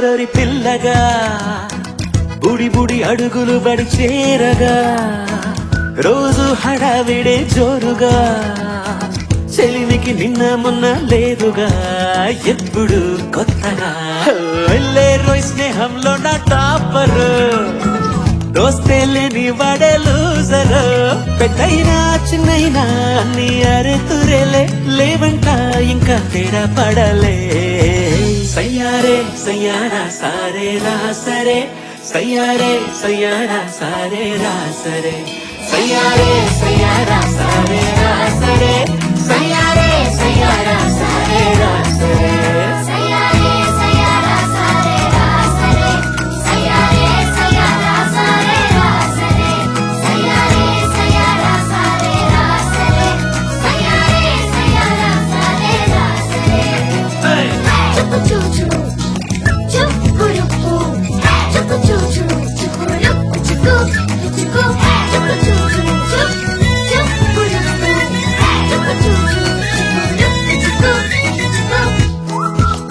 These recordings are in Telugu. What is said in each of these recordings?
ఒరొరొరి పిల్లగా బుడి బుడి అడుగులు బడి చేరగా రోజు హడావిడే జోరుగా చెలిమికి నిన్న మొన్న లేదుగా ఎప్పుడు కొత్తగా వెళ్ళే రోయ్ స్నేహంలో నా టాపర్ దోస్తే లేని వాడే లూజర్ పెద్దయినా చిన్నైనా అన్ని అరెతురేలే లేవంట ఇంకా తేడా పడలే సయ్యారే సయ్యారా సారే రా సరే సయ్యారే సయ్యారా సారే రా సరే సయ్యారే సయ్యారా సారే రా సరే సయ్యారే సయ్యారా సారే రా సరే సయ్యారే సయ్యారా సారే రా సరే సయ్యారే సయ్యారా సారే రా సరే సయ్యారే సయ్యారా సారే రా సరే సయ్యారే సయ్యారా సారే రా సరే చుక్కు చూచు చుక్కురుక్కు చుక్కు చూచు చుక్కురుక్కు చుక్కు చుక్కు చుక్కు చూచు చుక్ చుక్కురుక్కు చుక్కు చూచు చుక్కురుక్కు చుక్కు చుక్కు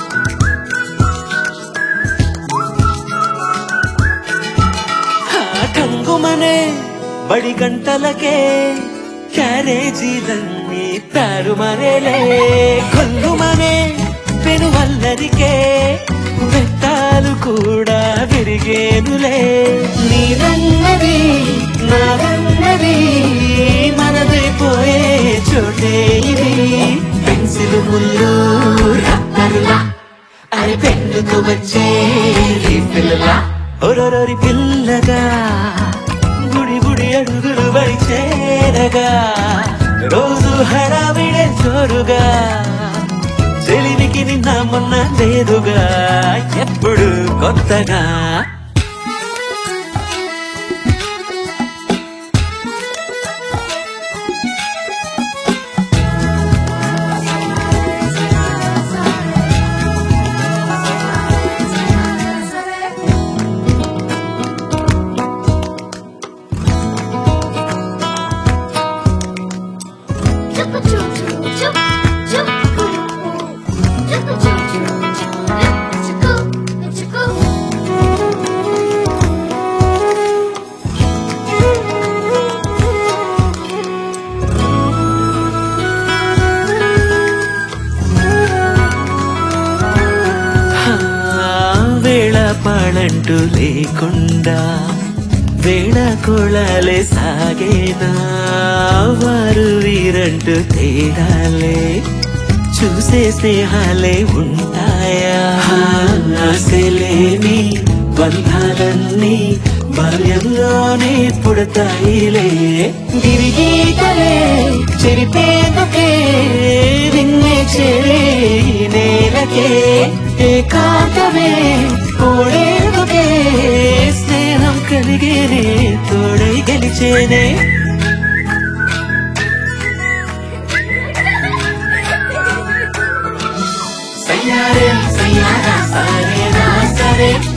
ఆ కంగుమనే బడి గంటలకే క్యారేజీలన్నీ తారుమరేలే కొల్లుమనే పెనువల్లరికే వెట్టాలు కూడా విరిగేనులే నీరన్నది నారన్నది మనదే పోయే చోటే ఇది పెన్సిల్ ముళ్ళు రబ్బరులా అరే పెన్నుకు వచ్చే పిల్లలా ఒరొరొరి పిల్లగా గుడి గుడి అడుగులు బడి చేరగా రోజు హడావిడే జోరుగా చెలిమికి నిన్న మొన్న లేదుగా ఎప్పుడు కొత్తగా చుక్కు చూచు చుక్ చుక్కురుక్కు చుక్కు చూచు చుక్కురుక్కు చుక్కు వేళ పాడంటూ లేకుండా వేళ కొళాలే సాగేనా వారు వీరంటూ తేడాలే చూసే స్నేహాలే ఉంటాయా ఆశలేని బంధాలన్నీ బాల్యంలోనే పుడతాయిలే గిరిగీతలే చెరిపేందుకే విన్నే చేరే ఈ నేలకే ఏకాంతమే ఓడేందుకే స్నేహం కలిగేనే తోడై గెలిచేనే సయ్యారే సయ్యారా సారే నా సరే